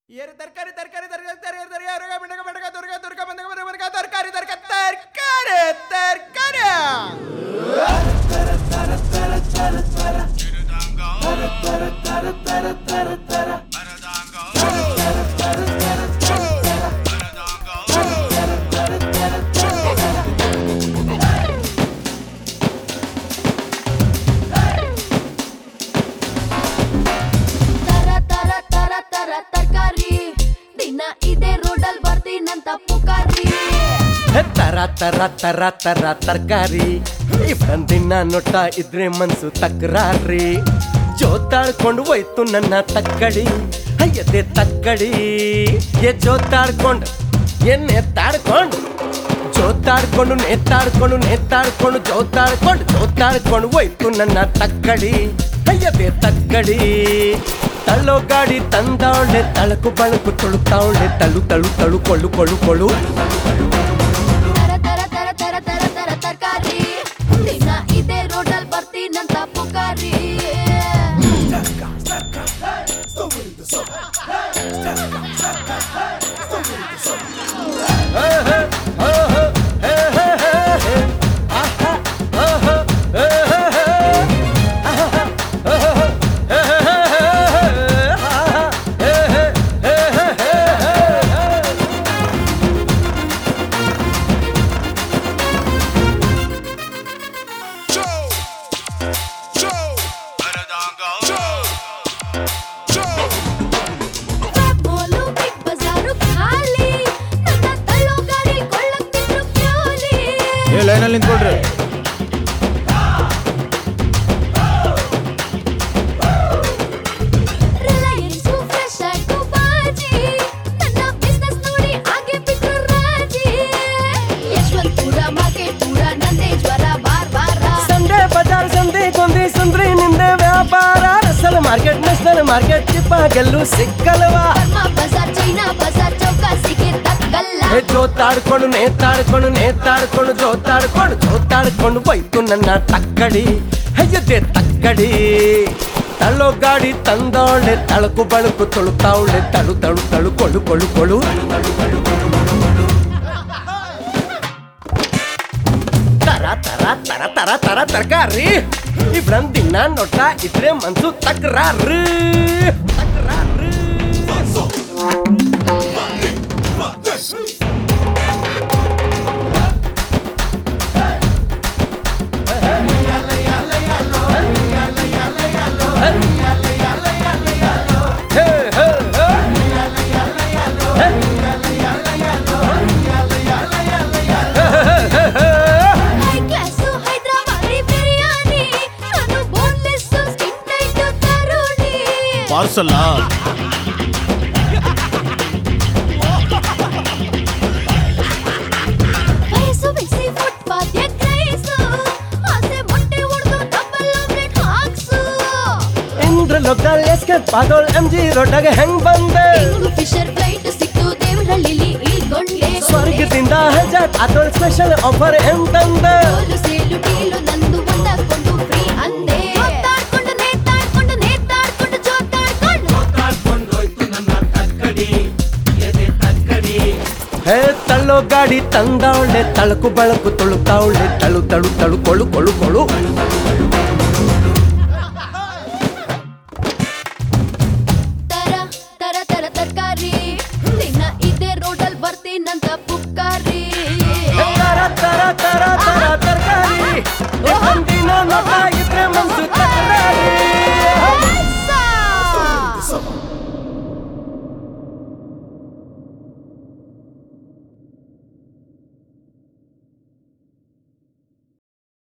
ಏರು ತರಕಾರಿ ತರಕಾರಿ ತರಕಾರಿ ತರಕಾರಿ ತರಕಾರಿ ಅವ್ರಿಗೆ ಬೆಂಡಗ ಬೆಂಡಗ ದುರ್ಗ ದುರ್ಗ ಬಂದಗ ಬಂದಗ ಬಂದಗ ತರಕಾರಿ ತರಕಾರಿ ತರಕಾರಿ ತರಕಾರಿ ತರ ತರ ತರ ತರ ತರಕಾರಿ ದಿನ ಇದೇ ರೋಡಲ್ ಬರ್ತೀನಂತ ಪುಕಾರಿ ಹೇ, ತರ ತರ ತರ ತರ ತರಕಾರಿ ದಿನ ನೋಟ ಇದ್ರೆ ಮನ್ಸು ತಕ್ರಾರಿ ಜೋತಾಡ್ಕೊಂಡು ಹೋಯ್ತು ನನ್ನ ತಕ್ಕಡಿ ಅಯ್ಯದೆ ತಕ್ಕಡಿ ಏ ಜೋತಾಡ್ಕೊಂಡು ಏನ್ ತಾಡ್ಕೊಂಡು ಜೋತಾಡ್ಕೊಂಡು ನೇತಾಡ್ಕೊಂಡು ನೇತಾಡ್ಕೊಂಡು ಜೋತಾಡ್ಕೊಂಡು ಜೋತಾಡ್ಕೊಂಡು ಹೋಯ್ತು ನನ್ನ ತಕ್ಕಡಿ ಅಯ್ಯದೆ ತಕ್ಕಡಿ ತಳ್ಳೋ ಗಾಡಿ ತಂದವಳೆ ತಳಕು ಬಳಕು ತುಳುತ್ತಾವಳೆ ತಳು ತಳು ತಳು ಕೊಳ್ಳು ಕೊಳ್ಳು ಕೊಳ್ಳು ತರ ತರ ತರ ತರ ತರ ತರ ತರಕಾರಿ ದಿನ ಇದೇ ರೋಡಲ್ ಬರ್ತೀನಂತ ಪುಕಾರಿ ಮೋಲು ಬಿಗ್ ಬಜಾರು ಖಾಲಿ ನನ್ನ ತಳ್ಳೋ ಗಾಡಿ ಕೊಳ್ಳಕ್ತಿದ್ರು ಕ್ಯೂಲಿ ಏ ಲೈನಲ್ಲಿ ನಿಂತ್ಕೊಳ್ರಿ ರಿಲಯನ್ಸ್ ಫ್ರೆಶ್ ಆಯ್ತು ಬಾಜಿ ನನ್ನ ಬಿಸ್ನೆಸ್ ನೋಡಿ ಆಗೆ ಬಿಟ್ರು ರಾಜಿ ಯಶವಂತಪುರ ಮಾರ್ಕೆಟ್ ಪೂರ ನಂದೇಶ್ವರ ಬಾರ್ ಬಾರ ಸಂಡೆ ಬಜಾರ್ ಸಂದೆ ಗೊಂದಿ ಸುಂದ್ರಿ ನಿಂದೆ ವ್ಯಾಪಾರ ರಸಲ್ ಮಾರ್ಕೆಟ್ ನ್ಯಾಷನಲ್ ಮಾರ್ಕೆಟ್ ಚಿಪ್ಪಾಗೆಲ್ಲೂ ಸಿಕ್ಕಲ್ವಾ ಕರ್ಮ ಬಜಾರ್ ಚೈನಾ ಬಜಾರ್ ಚೌಕ ಸಿಕ್ಕಿದ್ದಕ್ಕಲ್ಲ ಹೇ ಜೋತಾಡ್ಕೊಂಡು ನೇತಾಡ್ಕೊಂಡು ನೇತಾಡ್ಕೊಂಡು ಜೋತಾಡ್ಕೊಂಡು ಜೋತಾಡ್ಕೊಂಡು ಬೈತು ನನ್ನ ತಕ್ಕಡಿ ಹೆಯ್ಯದೆ ತಕ್ಕಡಿ ತಳ್ಳೋ ಗಾಡಿ ತಂದವಳೆ ತಳಕು ಬಳಕು ತುಳುತ್ತಾವಳೆ ತಳು ತಳು ತಳು ಕೊಳು ಕೊಳು ಕೊಳು ತರ ತರ ತರ ತರ ತರ ತರಕಾರಿ ಇವ್ರನ್ ದಿನ ನೋಟ ಇದ್ರೆ ಮನ್ಸು ತಕ್ರಾರು ತಕ್ರಾರು hey hey hey high class Hyderabadi biryani ನಾನು ಬೋನ್ಲೆಸ್ ಸ್ಕಿನ್ ಟೈಟ್ ತರುಣಿ ಪಾರ್ಸಲ್ ವಯಸ್ಸು ಬಿಸಿ ಫುಟ್ಪಾತ್ ಎಗ್ರೈಸು ಆಸೆ ಮೊಟ್ಟೆ ಹೊಡೆದು ಡಬಲ್ ಆಮ್ಲೆಟ್ ಹಾಕ್ಸು ಇಂದ್ರ ಲೋಕಲ್ ಎಸ್ಕೇಪ್ ಆದೋಳ್ ಎಂ ಜಿ ರೋಡಾಗೆ ಹೆಂಗ್ ಬಂದೆ ಇಂಗು ಫಿಶರ್ ಫ್ಲೈಟ್ ಸಿಕ್ತು ದೇವರಳ್ಳಿಲಿ ಇಳ್ಕೊಂಡೆ ಸ್ವರ್ಗದಿಂದ ಹೆಜಾಟ್ ಆದೋಳ್ ಸ್ಪೆಷಲ್ ಆಫರ್ ಎಂತಂದೆ ಸೋಲು ಸೇಲು ಡೀಲು ನಂದು ಒಂದಾಕೊಂಡು ಫ್ರೀ ಅಂದೆ ಜೋತಾಡ್ಕೊಂಡು ನೇತಾಡ್ಕೊಂಡು ನೇತಾಡ್ಕೊಂಡು ಜೋತಾಡ್ಕೊಂಡು ಹೇ ತಳ್ಳೋ ಗಾಡಿ ತಂದವಳೆ ತಳಕು ಬಳಕು ತುಳುತ್ತಾವಳೆ ತಳು ತಳು ತಳು ಕೊಳು ಕೊಳು ಕೊಳು